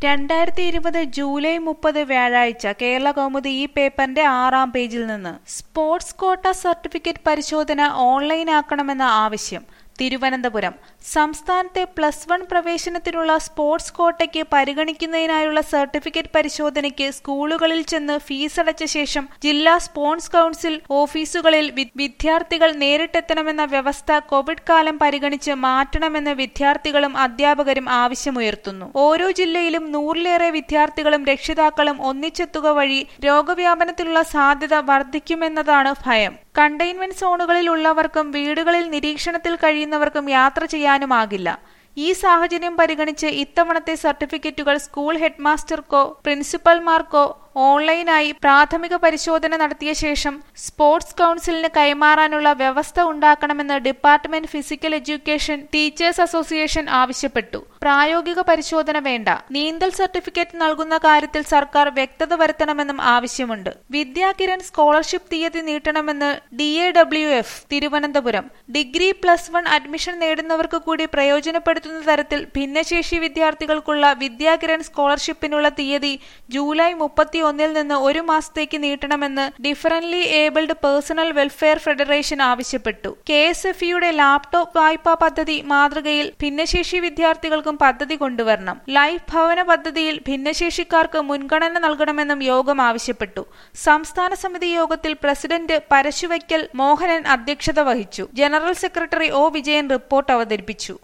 രണ്ടായിരത്തി ഇരുപത് ജൂലൈ മുപ്പത് വ്യാഴാഴ്ച കേരള കൗമുദി ഈ പേപ്പറിന്റെ ആറാം പേജിൽ നിന്ന് സ്പോർട്സ് കോട്ട സർട്ടിഫിക്കറ്റ് പരിശോധന ഓൺലൈനാക്കണമെന്ന ആവശ്യം തിരുവനന്തപുരം സംസ്ഥാനത്തെ പ്ലസ് വൺ പ്രവേശനത്തിനുള്ള സ്പോർട്സ് കോട്ടയ്ക്ക് പരിഗണിക്കുന്നതിനായുള്ള സർട്ടിഫിക്കറ്റ് പരിശോധനയ്ക്ക് സ്കൂളുകളിൽ ചെന്ന് ഫീസടച്ച ശേഷം ജില്ലാ സ്പോർട്സ് കൗൺസിൽ ഓഫീസുകളിൽ വി- വിദ്യാർത്ഥികൾ നേരിട്ടെത്തണമെന്ന വ്യവസ്ഥ കോവിഡ് കാലം പരിഗണിച്ച് മാറ്റണമെന്ന് വിദ്യാർത്ഥികളും അധ്യാപകരും ആവശ്യമുയർത്തുന്നു ഓരോ ജില്ലയിലും നൂറിലേറെ വിദ്യാർത്ഥികളും രക്ഷിതാക്കളും ഒന്നിച്ചെത്തുക വഴി രോഗവ്യാപനത്തിലുള്ള സാധ്യത വർദ്ധിക്കുമെന്നതാണ് ഭയം കണ്ടെയ്ൻമെന്റ് സോണുകളിൽ ഉള്ളവർക്കും വീടുകളിൽ നിരീക്ഷണത്തിൽ കഴിയുന്നവർക്കും യാത്ര ചെയ്യാനുമാകില്ല ഈ സാഹചര്യം പരിഗണിച്ച് ഇത്തവണത്തെ സർട്ടിഫിക്കറ്റുകൾ സ്കൂൾ ഹെഡ്മാസ്റ്റർക്കോ പ്രിൻസിപ്പൽമാർക്കോ ഓൺലൈനായി പ്രാഥമിക പരിശോധന നടത്തിയ ശേഷം സ്പോർട്സ് കൗൺസിലിന് കൈമാറാനുള്ള വ്യവസ്ഥ ഉണ്ടാക്കണമെന്ന് department physical education teachers association ആവശ്യപ്പെട്ടു പ്രായോഗിക പരിശോധന വേണ്ട നീന്തൽ സർട്ടിഫിക്കറ്റ് നൽകുന്ന കാര്യത്തിൽ സർക്കാർ വ്യക്തത വരുത്തണമെന്നും ആവശ്യമുണ്ട് വിദ്യാകിരൺ സ്കോളർഷിപ്പ് തീയതി നീട്ടണമെന്ന് D A W F Thiruvananthapuram degree plus one admission നേടുന്നവർക്ക് കൂടി പ്രയോജനപ്പെടുത്തുന്ന തരത്തിൽ ഭിന്നശേഷി വിദ്യാർത്ഥികൾക്കുള്ള വിദ്യാകിരൺ സ്കോളർഷിപ്പിനുള്ള തീയതി ജൂലൈ മുപ്പത്തി ഒന്നിൽ നിന്ന് ഒരു മാസത്തേക്ക് നീട്ടണമെന്ന് differently abled personal welfare federation ആവശ്യപ്പെട്ടു കെ എസ് എഫ് ഇയുടെ ലാപ്ടോപ്പ് വായ്പാ പദ്ധതി മാതൃകയിൽ ഭിന്നശേഷി വിദ്യാർത്ഥികൾക്കും പദ്ധതി കൊണ്ടുവരണം ലൈഫ് ഭവന പദ്ധതിയിൽ ഭിന്നശേഷിക്കാർക്ക് മുൻഗണന നൽകണമെന്നും യോഗം ആവശ്യപ്പെട്ടു സംസ്ഥാന സമിതി യോഗത്തിൽ പ്രസിഡന്റ് പരശുവയ്ക്കൽ മോഹനൻ അധ്യക്ഷത വഹിച്ചു general secretary O Vijayan report അവതരിപ്പിച്ചു